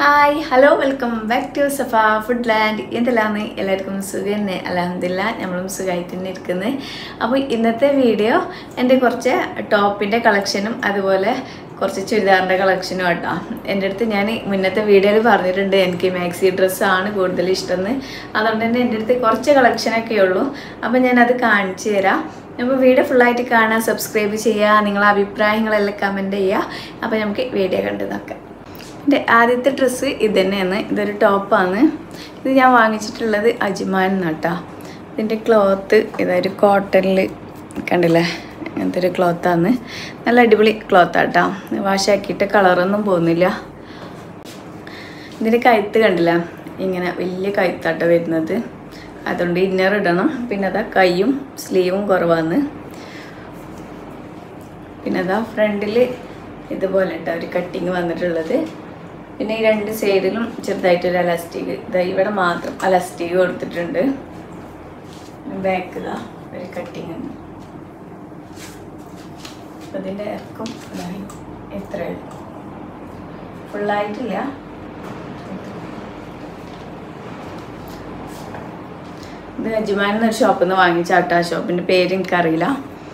Hi hello welcome back to Safa food land എന്തെല്ലാന്ന് എല്ലാവർക്കും സുഖം തന്നെ അലഹമില്ല നമ്മളും സുഖമായിട്ട് തന്നെ ഇരിക്കുന്നത് അപ്പോൾ ഇന്നത്തെ വീഡിയോ എൻ്റെ കുറച്ച് ടോപ്പിൻ്റെ കളക്ഷനും അതുപോലെ കുറച്ച് ചുരിദാറിൻ്റെ കളക്ഷനും കേട്ടോ എൻ്റെ അടുത്ത് ഞാൻ മുന്നത്തെ വീഡിയോയിൽ പറഞ്ഞിട്ടുണ്ട് എനിക്ക് മാക്സി ഡ്രസ്സാണ് കൂടുതൽ ഇഷ്ടമെന്ന് അതുകൊണ്ട് തന്നെ എൻ്റെ അടുത്ത് കുറച്ച് കളക്ഷനൊക്കെ ഉള്ളൂ അപ്പോൾ ഞാനത് കാണിച്ചു തരാം അപ്പോൾ വീഡിയോ ഫുള്ളായിട്ട് കാണാൻ സബ്സ്ക്രൈബ് ചെയ്യുക നിങ്ങളെ അഭിപ്രായങ്ങളെല്ലാം കമൻറ്റ് ചെയ്യുക അപ്പോൾ നമുക്ക് വീഡിയോ കണ്ടു നോക്കാം എൻ്റെ ആദ്യത്തെ ഡ്രസ്സ് ഇത് തന്നെയാണ് ഇതൊരു ടോപ്പാണ് ഇത് ഞാൻ വാങ്ങിച്ചിട്ടുള്ളത് അജ്മാൻ നട്ടാ ഇതിൻ്റെ ക്ലോത്ത് ഇതൊരു കോട്ടണിൽ കണ്ടില്ലേ അങ്ങനത്തെ ഒരു ക്ലോത്താണ് നല്ല അടിപൊളി ക്ലോത്താട്ടോ വാഷാക്കിയിട്ട് കളറൊന്നും പോകുന്നില്ല ഇതിൻ്റെ കഴുത്ത് കണ്ടില്ല ഇങ്ങനെ വലിയ കഴുത്താട്ടോ വരുന്നത് അതുകൊണ്ട് ഇന്നർ ഇടണം പിന്നെ അതാ കൈയും സ്ലീവും കുറവാണ് പിന്നെ അതാ ഫ്രണ്ടിൽ ഇതുപോലെ കേട്ടോ ഒരു കട്ടിങ് വന്നിട്ടുള്ളത് പിന്നെ ഈ രണ്ട് സൈഡിലും ചെറുതായിട്ടൊരു അലാസ്റ്റിക് ഇതാ ഇവിടെ മാത്രം അലാസ്റ്റിക് കൊടുത്തിട്ടുണ്ട് ബാക്ക് ഇതാ ഒരു കട്ടിങ് ഉണ്ട് അപ്പം ഇതിൻ്റെ ഇറക്കം ഇതായി എത്രയേ ഫുള്ളായിട്ടില്ല ഇത് അജ്മാൻ എന്നൊരു ഷോപ്പിൽ നിന്ന് വാങ്ങിച്ചാട്ടോ ആ ഷോപ്പിൻ്റെ പേര് എനിക്കറിയില്ല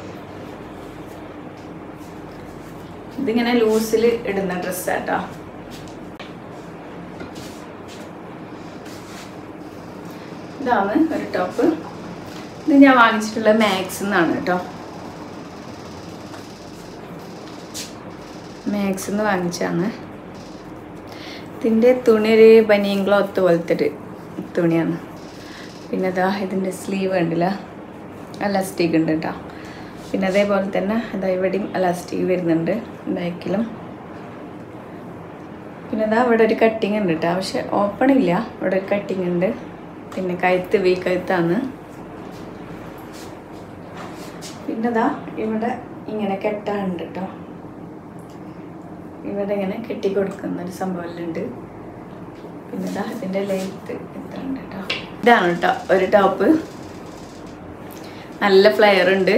ഇതിങ്ങനെ ലൂസിൽ ഇടുന്ന ഡ്രസ്സാട്ടോ ഇതാണ് ഒരു ടോപ്പ് ഇത് ഞാൻ വാങ്ങിച്ചിട്ടുള്ള മാക്സ് എന്നാണ് കേട്ടോ മാക്സ് എന്ന് വാങ്ങിച്ചാണ് ഇതിൻ്റെ തുണി ഒരു ബനിയൻ ക്ലോത്ത് പോലത്തെ ഒരു തുണിയാണ് പിന്നെ അതാ ഇതിൻ്റെ സ്ലീവ് ഉണ്ടല്ല അലാസ്റ്റിക് ഉണ്ട് കേട്ടോ പിന്നെ അതേപോലെ തന്നെ അതാ ഇവിടെയും അലാസ്റ്റിക് വരുന്നുണ്ട് ബാക്കിലും പിന്നെ അതാ ഇവിടെ ഒരു കട്ടിങ് ഉണ്ട് കേട്ടോ പക്ഷെ ഓപ്പൺ ഇല്ല ഇവിടെ ഒരു കട്ടിങ് ഉണ്ട് പിന്നെ കഴുത്ത് വി കഴുത്താണ് പിന്നെ അതാ ഇവിടെ ഇങ്ങനെ കെട്ടാനുണ്ട് കേട്ടോ ഇവിടെ ഇങ്ങനെ കെട്ടി കൊടുക്കുന്ന ഒരു സംഭവമെല്ലാം പിന്നെ ഇതാ ഇതിൻ്റെ ലെയ്ത്ത് ഇത്ര ഉണ്ട് കേട്ടോ ഇതാണ് കേട്ടോ ഒരു ടോപ്പ് നല്ല ഫ്ലെയർ ഉണ്ട്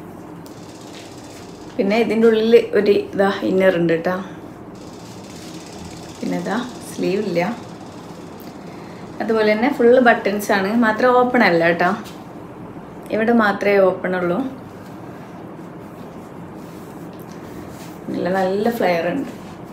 പിന്നെ ഇതിൻ്റെ ഉള്ളിൽ ഒരു ഇതാ ഇന്നർ ഉണ്ട് കേട്ടോ പിന്നെ ഇതാ സ്ലീവ് ഇല്ല അതുപോലെ തന്നെ ഫുള്ള് ബട്ടൺസ് ആണ് മാത്രം ഓപ്പൺ അല്ല കേട്ടോ ഇവിടെ മാത്രമേ ഓപ്പൺ ഉള്ളൂ നല്ല നല്ല ഫ്ലെയർ ഉണ്ട്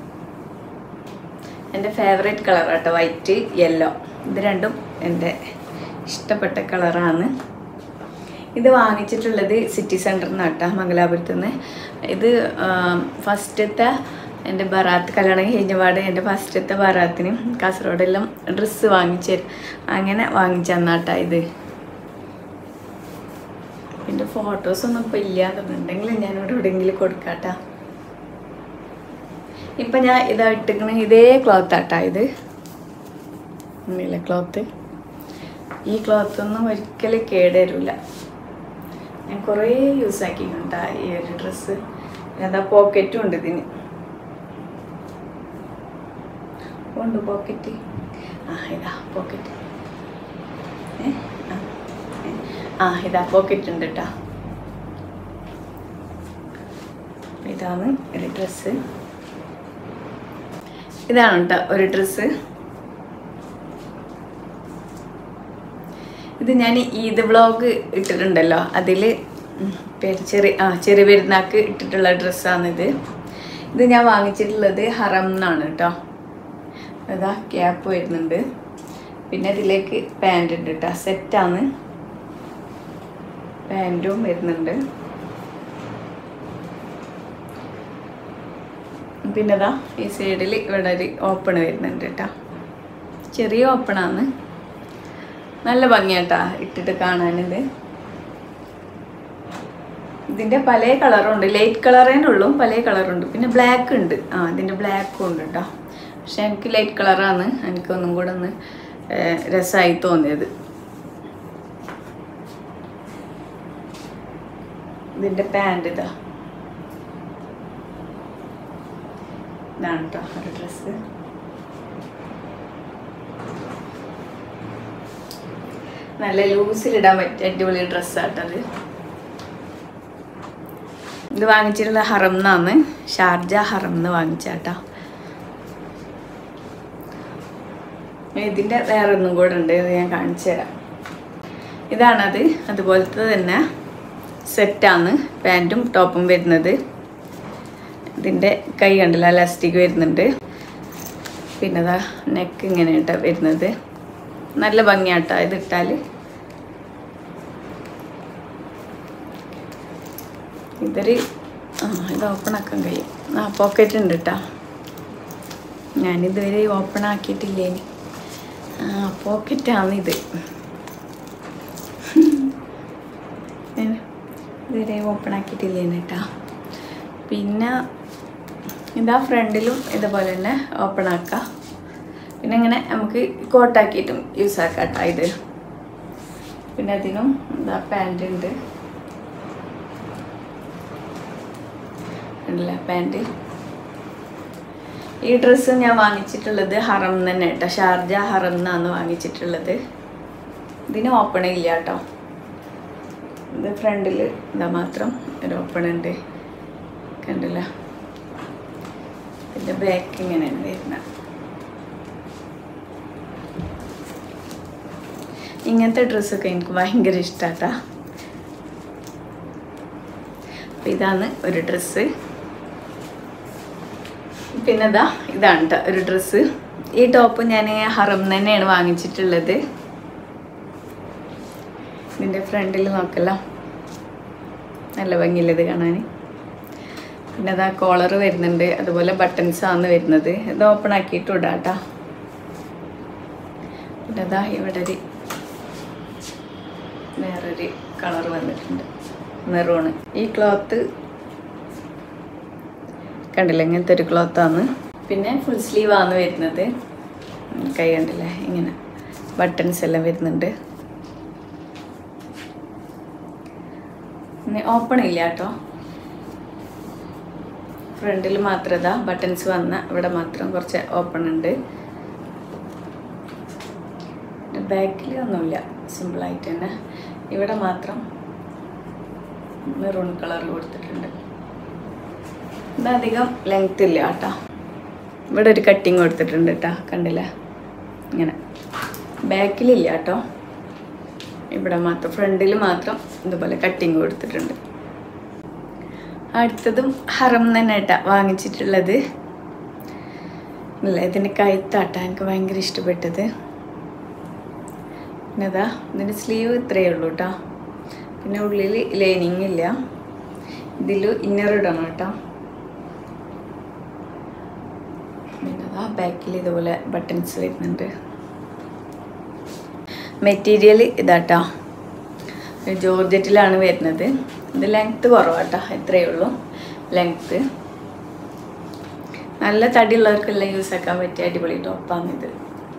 എൻ്റെ ഫേവറേറ്റ് കളർ കേട്ടോ വൈറ്റ് യെല്ലോ ഇത് രണ്ടും എൻ്റെ ഇഷ്ടപ്പെട്ട കളറാണ് ഇത് വാങ്ങിച്ചിട്ടുള്ളത് സിറ്റി സെൻറ്ററിൽ നിന്ന് കേട്ടോ മംഗലാപുരത്ത് നിന്ന് ഇത് ഫസ്റ്റത്തെ എൻ്റെ ബറാത്ത് കല്യാണം കഴിഞ്ഞപാട് എൻ്റെ ഫസ്റ്റത്തെ ബറാത്തിന് കാസർഗോഡെല്ലാം ഡ്രസ്സ് വാങ്ങിച്ചു തരും അങ്ങനെ വാങ്ങിച്ചു തന്നാട്ടാ ഇത് എൻ്റെ ഫോട്ടോസൊന്നും ഇപ്പോൾ ഇല്ലാന്നുണ്ടെങ്കിൽ ഞാനിവിടെ എവിടെയെങ്കിലും കൊടുക്കാട്ടാ ഇപ്പം ഞാൻ ഇതാ ഇട്ടിക്കണ ഇതേ ക്ലോത്ത് ആട്ടാ ഇത് ഇല്ല ക്ലോത്ത് ഈ ക്ലോത്ത് ഒന്നും ഒരിക്കലും കേടുവരില്ല ഞാൻ കുറേ യൂസ് ആക്കിയിട്ടുണ്ടാ ഈ ഒരു ഡ്രസ്സ് അതാ പോക്കറ്റും ഉണ്ട് ഇതിന് ഉണ്ട് പോക്കറ്റ് ആ ഇതാ പോക്കറ്റ് ഏ ആ ഏ, ആ ഇതാ പോക്കറ്റ് ഉണ്ട് കേട്ടോ ഇതാണ് ഒരു ഡ്രസ്സ് ഇതാണ് കേട്ടോ ഒരു ഡ്രസ്സ് ഇത് ഞാൻ ഈദ് വ്ളോഗ് ഇട്ടിട്ടുണ്ടല്ലോ അതിൽ ചെറിയ ആ ചെറിയ പെരുന്നാക്ക് ഇട്ടിട്ടുള്ള ഡ്രസ്സാണിത് ഇത് ഞാൻ വാങ്ങിച്ചിട്ടുള്ളത് ഹറം എന്നാണ് കേട്ടോ അതാ ക്യാപ്പ് വരുന്നുണ്ട് പിന്നെ ഇതിലേക്ക് പാൻറ് ഉണ്ട് കേട്ടോ സെറ്റാണ് പാൻറ്റും വരുന്നുണ്ട് പിന്നെ അതാ ഈ സൈഡിൽ ഇവിടെ ഒരു ഓപ്പൺ വരുന്നുണ്ട് കേട്ടോ ചെറിയ ഓപ്പണാണ് നല്ല ഭംഗിയാട്ടാ ഇട്ടിട്ട് കാണാനിത് ഇതിൻ്റെ പല കളറുണ്ട് ലൈറ്റ് കളറേ ഉള്ളൂ പല കളറുണ്ട് പിന്നെ ബ്ലാക്ക് ഉണ്ട് ആ ഇതിൻ്റെ ബ്ലാക്കും ഉണ്ട് കേട്ടോ പക്ഷെ എനിക്ക് ലൈറ്റ് കളറാണ് എനിക്ക് ഒന്നും കൂടെ ഒന്ന് രസമായി തോന്നിയത് ഇതിൻ്റെ പാൻറ് ഇതാ ഇതാണ് കേട്ടോ ഒരു ഡ്രസ്സ് നല്ല ലൂസിലിടാൻ പറ്റിയ അടിപൊളി ഡ്രസ്സാട്ടത് ഇത് വാങ്ങിച്ചിട്ടുള്ള ഹറം എന്നാണ് ഷാർജ ഹറം എന്ന് വാങ്ങിച്ചാട്ടോ ഇതിൻ്റെ വേറെ ഒന്നും കൂടെ ഉണ്ട് ഇത് ഞാൻ കാണിച്ചു തരാം ഇതാണത് അതുപോലത്തെ തന്നെ സെറ്റാണ് പാൻറ്റും ടോപ്പും വരുന്നത് ഇതിൻ്റെ കൈ കണ്ടില്ല ലാസ്റ്റിക് വരുന്നുണ്ട് പിന്നെ അതാ നെക്ക് ഇങ്ങനെ കേട്ടോ വരുന്നത് നല്ല ഭംഗിയാട്ടോ ഇത് ഇട്ടാൽ ഇതൊരു ആ ഇത് ഓപ്പൺ ആക്കാൻ കഴിയും ആ പോക്കറ്റ് ഉണ്ട് കേട്ടോ ഞാനിതുവരെ ഓപ്പൺ ആക്കിയിട്ടില്ലേനി ആ പോക്കറ്റാണ് ഇത് ഞാൻ ഇതുവരെ ഓപ്പൺ ആക്കിയിട്ടില്ലേനി കേട്ടോ പിന്നെ ഇതാ ഫ്രണ്ടിലും ഇതുപോലെ തന്നെ ഓപ്പൺ ആക്കാം പിന്നെ ഇങ്ങനെ നമുക്ക് കോട്ടാക്കിയിട്ടും യൂസ് ആക്കാം കേട്ടോ ഇത് പിന്നെ അതിനും എന്താ പാൻറ് ഉണ്ട് ഉണ്ടല്ല പാൻറ് ഈ ഡ്രസ്സ് ഞാൻ വാങ്ങിച്ചിട്ടുള്ളത് ഹറം തന്നെ കേട്ടോ ഷാർജ ഹറം എന്നാണ് വാങ്ങിച്ചിട്ടുള്ളത് ഇതിന് ഓപ്പൺ ഇല്ല കേട്ടോ ഇത് ഫ്രണ്ടിൽ ഇതാ മാത്രം ഒരു ഓപ്പൺ ഉണ്ട് കണ്ടില്ല ഇതിൻ്റെ ബാക്ക് ഇങ്ങനെയാണ് വരുന്നത് ഇങ്ങനത്തെ ഡ്രസ്സൊക്കെ എനിക്ക് ഭയങ്കര ഇഷ്ടാട്ടാ അപ്പം ഇതാണ് ഒരു ഡ്രസ്സ് പിന്നെ ഇതാ ഇതാണ് ട്ടോ ഒരു ഡ്രസ്സ് ഈ ടോപ്പ് ഞാൻ ഹറം തന്നെയാണ് വാങ്ങിച്ചിട്ടുള്ളത് ഇതിൻ്റെ ഫ്രണ്ടിൽ നോക്കല്ല നല്ല ഭംഗിയില്ലത് കാണാൻ പിന്നെ അതാ കോളർ വരുന്നുണ്ട് അതുപോലെ ബട്ടൺസ് ആണ് വരുന്നത് ഇത് ഓപ്പൺ ആക്കിയിട്ട് ഇടാട്ടാ പിന്നെ അതാ ഇവിടെ ഒരു വേറൊരു കളർ വന്നിട്ടുണ്ട് മെറൂണ് ഈ ക്ലോത്ത് കണ്ടില്ല ഇങ്ങനത്തെ ഒരു ക്ലോത്താണ് പിന്നെ ഫുൾ സ്ലീവ് ആണ് വരുന്നത് ഉം, കൈ കണ്ടില്ലേ ഇങ്ങനെ ബട്ടൺസ് എല്ലാം വരുന്നുണ്ട് ഓപ്പൺ ഇല്ല കേട്ടോ ഫ്രണ്ടിൽ മാത്രം ഇതാ ബട്ടൺസ് വന്ന ഇവിടെ മാത്രം കുറച്ച് ഓപ്പൺ ഉണ്ട് ബാക്കിൽ ഒന്നുമില്ല സിമ്പിളായിട്ട് തന്നെ ഇവിടെ മാത്രം മെറൂൺ കളർ കൊടുത്തിട്ടുണ്ട് ഇത് അധികം ലെങ്ത് ഇല്ല കേട്ടോ ഇവിടെ ഒരു കട്ടിങ് കൊടുത്തിട്ടുണ്ട് കേട്ടോ കണ്ടില്ലേ ഇങ്ങനെ ബാക്കിലില്ല കേട്ടോ ഇവിടെ മാത്രം ഫ്രണ്ടിൽ മാത്രം ഇതുപോലെ കട്ടിങ് കൊടുത്തിട്ടുണ്ട് അടുത്തതും ഹറം തന്നെ കേട്ടാ വാങ്ങിച്ചിട്ടുള്ളത് ഇല്ല ഇതിൻ്റെ കൈത്താട്ടാ എനിക്ക് ഭയങ്കര ഇഷ്ടപ്പെട്ടത് പിന്നെ അതാ ഇതിൻ്റെ സ്ലീവ് ഇത്രയേ ഉള്ളൂ കേട്ടോ പിന്നെ ഉള്ളിൽ ലൈനിങ് ഇല്ല ഇതിൽ ഇന്നർ ഇടണം കേട്ടോ പിന്നെ അതാ ബാക്കിൽ ഇതുപോലെ ബട്ടൺസ് വരുന്നുണ്ട് മെറ്റീരിയൽ ഇതാട്ടോ ജോർജറ്റിലാണ് വരുന്നത് ഇത് ലെങ്ത്ത് കുറവാട്ടോ ഇത്രയേ ഉള്ളൂ ലെങ്ത്ത് നല്ല തടിയുള്ളവർക്കെല്ലാം യൂസ് ആക്കാൻ പറ്റിയ അടിപൊളി ടോപ്പാണിത്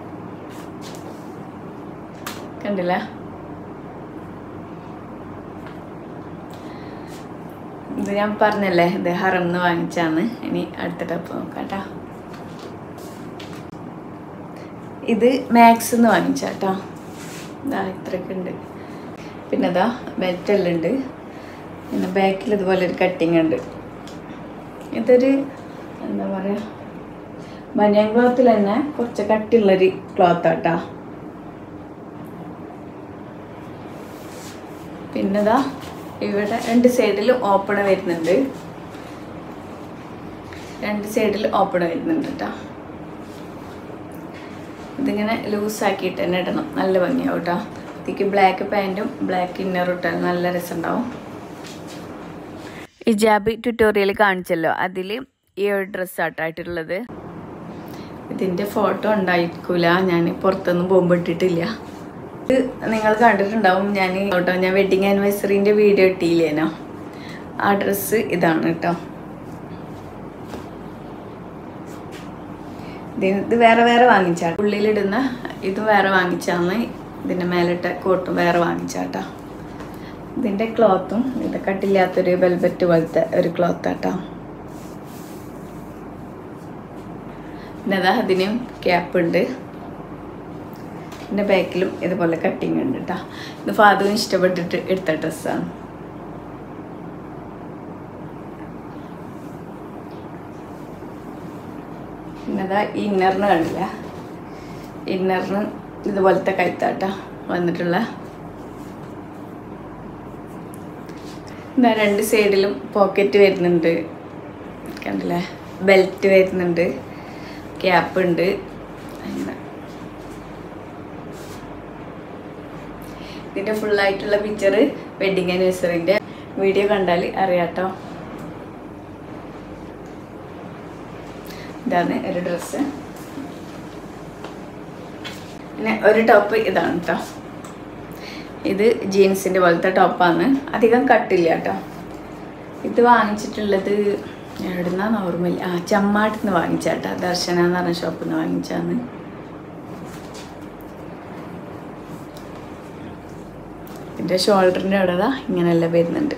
കണ്ടില്ല ഇത് ഞാൻ പറഞ്ഞല്ലേ ഇത് ഹറന്ന് വാങ്ങിച്ചാണ് ഇനി അടുത്ത ടോപ്പ് നോക്കാട്ടോ ഇത് മാക്സ് എന്ന് വാങ്ങിച്ചാട്ടോ ഇതാ ഇത്രയൊക്കെ ഉണ്ട് പിന്നെ ഇതാ ബെൽറ്റ് എല്ലാം ഉണ്ട് പിന്നെ ബാക്കിൽ ഇതുപോലെ ഒരു കട്ടിങ് ഉണ്ട് ഇതൊരു എന്താ പറയുക ബനിയൻ ക്ലോത്തിൽ തന്നെ കുറച്ച് കട്ടിയുള്ളൊരു ക്ലോത്ത് ആട്ടാ പിന്നെ ഇതാ ഇവിടെ രണ്ട് സൈഡിൽ ഓപ്പൺ വരുന്നുണ്ട് രണ്ട് സൈഡിൽ ഓപ്പൺ വരുന്നുണ്ട് കേട്ടോ ഇതിങ്ങനെ ലൂസാക്കിയിട്ട് തന്നെ ഇടണം നല്ല ഭംഗിയാവും കേട്ടോ ഇതിക്ക് ബ്ലാക്ക് പാൻറ്റും ബ്ലാക്ക് ഇന്നറും ഇട്ടാൽ നല്ല രസമുണ്ടാവും ഇജാബ് ട്യൂട്ടോറിയൽ കാണിച്ചല്ലോ അതിൽ ഈ ഒരു ഡ്രസ്സ് ആട്ടായിട്ടുള്ളത് ഇതിൻ്റെ ഫോട്ടോ ഉണ്ടായിരിക്കൂല ഞാൻ പുറത്തൊന്നും പോകുമ്പോൾ ഇട്ടിട്ടില്ല ഇത് നിങ്ങൾ കണ്ടിട്ടുണ്ടാവും ഞാൻ കേട്ടോ ഞാൻ വെഡിങ് ആനിവേഴ്സറിൻ്റെ വീഡിയോ ഇട്ടില്ലേനോ ആ ഡ്രസ്സ് ഇതാണ് കേട്ടോ ഇതിന് ഇത് വേറെ വേറെ വാങ്ങിച്ചാ ഉള്ളിലിടുന്ന ഇത് വേറെ വാങ്ങിച്ചാന്ന് ഇതിൻ്റെ മേലിട്ട കോട്ടും വേറെ വാങ്ങിച്ചാട്ടാ ഇതിൻ്റെ ക്ലോത്തും ഇത് കട്ടില്ലാത്തൊരു വെൽവെറ്റ് പോലത്തെ ഒരു ക്ലോത്ത് ആട്ടോ പിന്നെ അതാ അതിനും ക്യാപ്പ് ഉണ്ട് പിന്നെ ബാക്കിലും ഇതുപോലെ കട്ടിങ് ഉണ്ട് കേട്ടോ ഇത് ഫാദുവിന് ഇഷ്ടപ്പെട്ടിട്ട് എടുത്ത ഡ്രസ്സാണ് പിന്നെ അതാ ഈ ഇന്നറിന് കണ്ടില്ല ഇന്നറിന് ഇതുപോലത്തെ കൈത്താട്ട വന്നിട്ടുള്ള ഇതാ രണ്ട് സൈഡിലും പോക്കറ്റ് വരുന്നുണ്ട് കണ്ടില്ലേ ബെൽറ്റ് വരുന്നുണ്ട് ക്യാപ്പ് ഉണ്ട് അങ്ങനെ ഇതിൻ്റെ ഫുള്ളായിട്ടുള്ള പിക്ചർ വെഡിങ് ആനിവേഴ്സറിൻ്റെ വീഡിയോ കണ്ടാൽ അറിയാട്ടോ ഇതാണ് ഒരു ഡ്രസ്സ് പിന്നെ ഒരു ടോപ്പ് ഇതാണ് കേട്ടോ ഇത് ജീൻസിൻ്റെ പോലത്തെ ടോപ്പാണ് അധികം കട്ടില്ല കേട്ടോ ഇത് വാങ്ങിച്ചിട്ടുള്ളത് എവിടുന്നാ ഓർമ്മയില്ല ആ ചമ്മാട്ടിൽ നിന്ന് വാങ്ങിച്ചാട്ടാ ദർശന എന്ന് പറഞ്ഞ ഷോപ്പിൽ നിന്ന് വാങ്ങിച്ചാണ് ഇതിൻ്റെ ഷോൾഡറിൻ്റെ അവിടെ ദാ ഇങ്ങനെയെല്ലാം വരുന്നുണ്ട്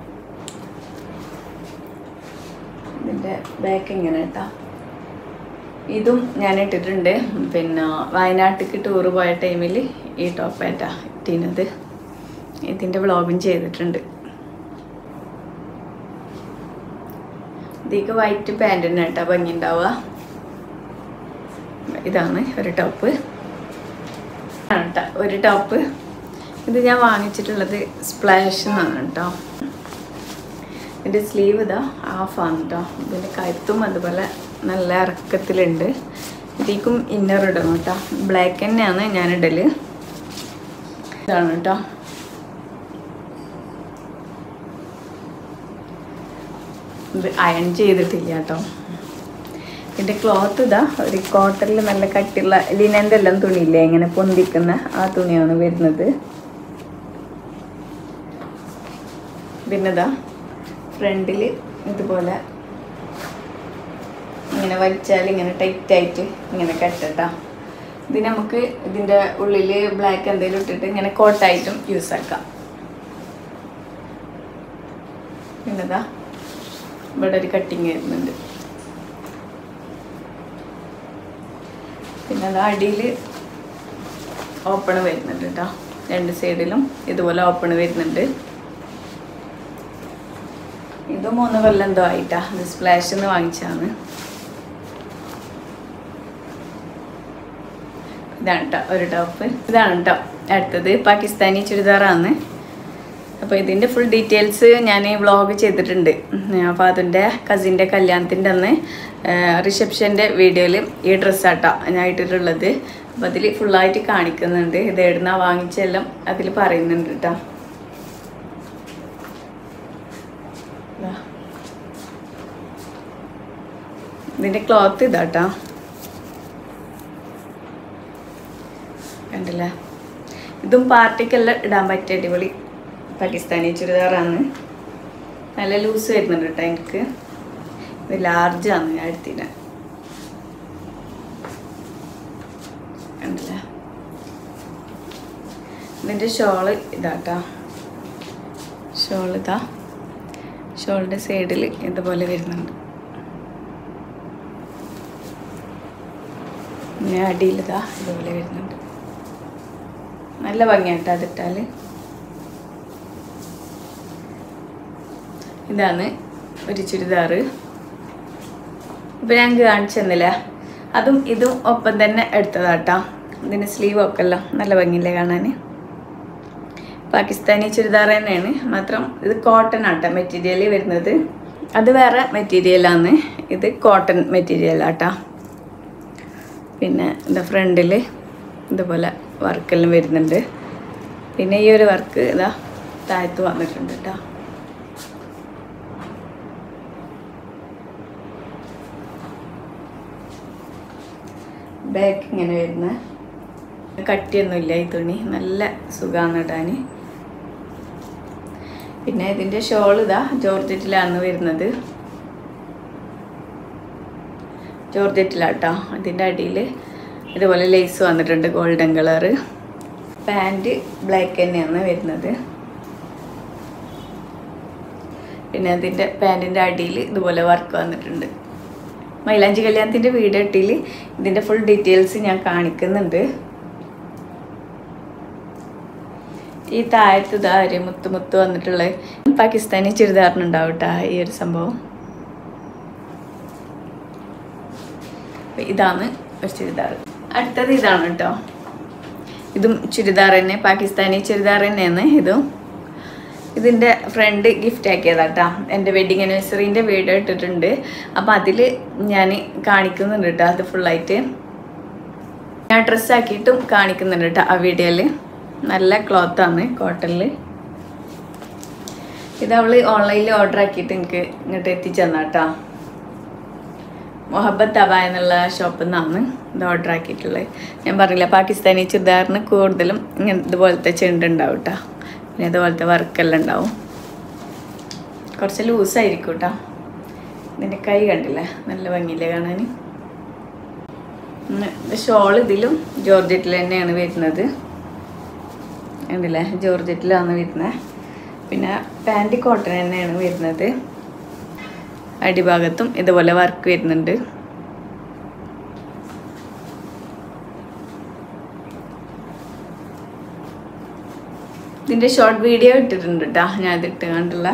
ഇതിൻ്റെ ബാക്ക് ഇങ്ങനെ കേട്ടോ ഇതും ഞാൻ ഇട്ടിട്ടുണ്ട് പിന്നെ വയനാട്ടിലേക്ക് ടൂറ് പോയ ടൈമിൽ ഈ ടോപ്പായിട്ടാ ഇട്ടിരുന്നത് ഇതിൻ്റെ വ്ളോഗും ചെയ്തിട്ടുണ്ട് ഇതിക്ക് വൈറ്റ് പാൻറ്റിന് കേട്ടോ ഭംഗി ഉണ്ടാവുക ഇതാണ് ഒരു ടോപ്പ് ആണ് കേട്ടോ ഒരു ടോപ്പ് ഇത് ഞാൻ വാങ്ങിച്ചിട്ടുള്ളത് സ്പ്ലാഷ് എന്നാണ് കേട്ടോ ഇതിൻ്റെ സ്ലീവ് ഇതാ ഹാഫാണ് കേട്ടോ ഇതിൻ്റെ കഴുത്തും അതുപോലെ നല്ല ഇറക്കത്തിലുണ്ട് ഇതിക്കും ഇന്നർ ഇടണം കേട്ടോ ബ്ലാക്ക് തന്നെയാണ് ഞാൻ ഇടല് ഇതാണ് കേട്ടോ ഇത് അയൺ ചെയ്തിട്ടില്ല കേട്ടോ ഇതിൻ്റെ ക്ലോത്ത് ഇതാ ഒരു കോട്ടണിൽ നല്ല കട്ടിയുള്ള ലിനൻ്റെ എല്ലാം തുണിയില്ലേ ഇങ്ങനെ പൊന്തിക്കുന്ന ആ തുണിയാണ് വരുന്നത് പിന്നെതാ ഫ്രണ്ടിൽ ഇതുപോലെ ഇങ്ങനെ വലിച്ചാൽ ഇങ്ങനെ ടൈറ്റായിട്ട് ഇങ്ങനെ കെട്ടട്ടാ ഇത് നമുക്ക് ഇതിൻ്റെ ഉള്ളിൽ ബ്ലാക്ക് എന്തെങ്കിലും ഇട്ടിട്ട് ഇങ്ങനെ കോട്ടായിട്ടും യൂസ് ആക്കാം പിന്നെതാ ഇവിടെ ഒരു കട്ടിങ് വരുന്നുണ്ട് പിന്നെ അത് അടിയിൽ ഓപ്പൺ വരുന്നുണ്ട് കേട്ടോ രണ്ട് സൈഡിലും ഇതുപോലെ ഓപ്പൺ വരുന്നുണ്ട് ഇത് മൂന്ന് കൊല്ലം എന്തോ ആയിട്ടാ ഇത് സ്പ്ലാഷ് എന്ന് വാങ്ങിച്ചാണ് ഇതാണ് കേട്ടോ ഒരു ടോപ്പ് ഇതാണ് കേട്ടോ അടുത്തത് പാകിസ്ഥാനി ചുരിദാറാണ് അപ്പോൾ ഇതിൻ്റെ ഫുൾ ഡീറ്റെയിൽസ് ഞാൻ വ്ളോഗ് ചെയ്തിട്ടുണ്ട് അപ്പോൾ അതിൻ്റെ കസിൻ്റെ കല്യാണത്തിൻ്റെ അന്ന് റിസപ്ഷൻ്റെ വീഡിയോയിൽ ഈ ഡ്രസ്സാട്ടോ ഞാൻ ഇട്ടിട്ടുള്ളത് അപ്പോൾ അതിൽ ഫുള്ളായിട്ട് കാണിക്കുന്നുണ്ട് ഇത് എവിടുന്ന വാങ്ങിച്ചെല്ലാം അതിൽ പറയുന്നുണ്ട് കേട്ടോ ദാ. ഇതിൻ്റെ ക്ലോത്ത് ഇതാട്ടോ കണ്ടില്ലേ ഇതും പാർട്ടിക്കെല്ലാം ഇടാൻ പറ്റിയ അടിപൊളി പാകിസ്ഥാനി ചുരിദാറാണ് നല്ല ലൂസ് വരുന്നുണ്ട് കേട്ടോ എനിക്ക് ഇത് ലാർജാണ് ഞാൻ എടുത്തിട്ട് കണ്ടില്ലേ ഇതിൻ്റെ ഷോള് ഇതാട്ടോ ഷോൾ ഇതാ ഷോളിൻ്റെ സൈഡിൽ ഇതുപോലെ വരുന്നുണ്ട് പിന്നെ അടിയിൽ ഇതാ ഇതുപോലെ വരുന്നുണ്ട് നല്ല ഭംഗിയാട്ടോ അതിട്ടാൽ ഇതാണ് ഒരു ചുരിദാർ ഇപ്പം ഞാൻ കാണിച്ചു തന്നില്ല അതും ഇതും ഒപ്പം തന്നെ എടുത്തതാട്ടോ ഇതിന് സ്ലീവ് ഒക്കെ അല്ലോ നല്ല ഭംഗിയില്ലേ കാണാൻ പാകിസ്ഥാനി ചുരിദാർ തന്നെയാണ് മാത്രം ഇത് കോട്ടൺ ആട്ടോ മെറ്റീരിയൽ വരുന്നത് അത് വേറെ മെറ്റീരിയലാണ് ഇത് കോട്ടൺ മെറ്റീരിയൽ ആട്ടോ പിന്നെ എന്താ ഫ്രണ്ടിൽ ഇതുപോലെ വർക്കെല്ലാം വരുന്നുണ്ട് പിന്നെ ഈ ഒരു വർക്ക് ഇതാ താഴത്ത് വന്നിട്ടുണ്ട് കേട്ടോ ബാക്ക് ഇങ്ങനെ വരുന്ന കട്ടിയൊന്നുമില്ല ഈ തുണി നല്ല സുഖമാണ് ഇടാൻ പിന്നെ ഇതിൻ്റെ ഷോൾ ഇതാ ജോർജറ്റിലാണ് വരുന്നത് ജോർജറ്റിലാട്ടോ അതിൻ്റെ അടിയിൽ ഇതുപോലെ ലേസ് വന്നിട്ടുണ്ട് ഗോൾഡൻ കളറ് പാൻറ് ബ്ലാക്ക് തന്നെയാണ് വരുന്നത് പിന്നെ അതിൻ്റെ പാൻറ്റിൻ്റെ അടിയിൽ ഇതുപോലെ വർക്ക് വന്നിട്ടുണ്ട് മൈലാഞ്ചി കല്യാണത്തിൻ്റെ വീഡിയോ ഇട്ടിൽ ഇതിൻ്റെ ഫുൾ ഡീറ്റെയിൽസ് ഞാൻ കാണിക്കുന്നുണ്ട് ഈ താഴത്ത് ഇതാ ഒരു മുത്ത് മുത്ത് വന്നിട്ടുള്ള പാകിസ്ഥാനി ചുരിദാറിനുണ്ടാവും കേട്ടോ ഈ ഒരു സംഭവം അപ്പൊ ഇതാണ് ഒരു ചുരിദാർ അടുത്തത് ഇതാണ് കേട്ടോ ഇതും ചുരിദാർ തന്നെ പാകിസ്ഥാനി ചുരിദാർ തന്നെയാണ് ഇതും ഇതിൻ്റെ ഫ്രണ്ട് ഗിഫ്റ്റ് ആക്കിയതാട്ടാ എൻ്റെ വെഡിങ് ആനിവേഴ്സറീൻ്റെ വീഡിയോ ഇട്ടിട്ടുണ്ട് അപ്പോൾ അതിൽ ഞാൻ കാണിക്കുന്നുണ്ട് കേട്ടോ അത് ഫുള്ളായിട്ട് ഞാൻ ഡ്രസ്സാക്കിയിട്ടും കാണിക്കുന്നുണ്ട് കേട്ടോ ആ വീഡിയോയിൽ നല്ല ക്ലോത്താണ് കോട്ടണിൽ ഇത് അവൾ ഓൺലൈനിൽ ഓർഡർ ആക്കിയിട്ട് എനിക്ക് ഇങ്ങോട്ട് എത്തിച്ചു തന്നാട്ടാ മൊഹബത്ത് അബ എന്നുള്ള ഷോപ്പിൽ നിന്നാണ് ഇത് ഓർഡർ ആക്കിയിട്ടുള്ളത് ഞാൻ പറഞ്ഞില്ല പാകിസ്ഥാനി ചുരിദാറിന് കൂടുതലും ഇങ്ങനെ ഇതുപോലത്തെ ചെണ്ട് ഉണ്ടാവും കേട്ടോ പിന്നെ ഇതുപോലത്തെ വർക്കെല്ലാം ഉണ്ടാവും കുറച്ച് ലൂസായിരിക്കും കേട്ടോ ഇതിൻ്റെ കൈ കണ്ടില്ലേ നല്ല ഭംഗിയില്ലേ കാണാൻ ഷോൾ ഇതിലും ജോർജറ്റിൽ തന്നെയാണ് വരുന്നത് കണ്ടില്ലേ ജോർജറ്റിലാണ് വരുന്നത് പിന്നെ പാൻറ് കോട്ടൺ തന്നെയാണ് വരുന്നത് അടിഭാഗത്തും ഇതുപോലെ വർക്ക് വരുന്നുണ്ട് ഇതിൻ്റെ ഷോർട്ട് വീഡിയോ ഇട്ടിട്ടുണ്ട് കേട്ടോ ഞാൻ ഇത് ഇട്ട് കണ്ടുള്ള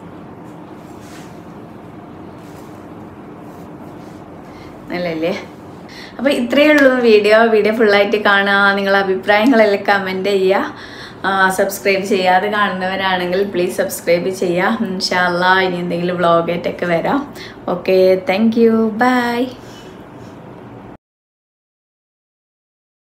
നല്ലല്ലേ അപ്പോൾ ഇത്രയേ ഉള്ളൂ വീഡിയോ വീഡിയോ ഫുള്ളായിട്ട് കാണുക നിങ്ങളെ അഭിപ്രായങ്ങളെല്ലാം കമൻറ്റ് ചെയ്യുക സബ്സ്ക്രൈബ് ചെയ്യാതെ കാണുന്നവരാണെങ്കിൽ പ്ലീസ് സബ്സ്ക്രൈബ് ചെയ്യുക ഇൻഷാല്ല ഇനി എന്തെങ്കിലും വ്ളോഗായിട്ടൊക്കെ വരാം ഓക്കെ താങ്ക് യു ബൈ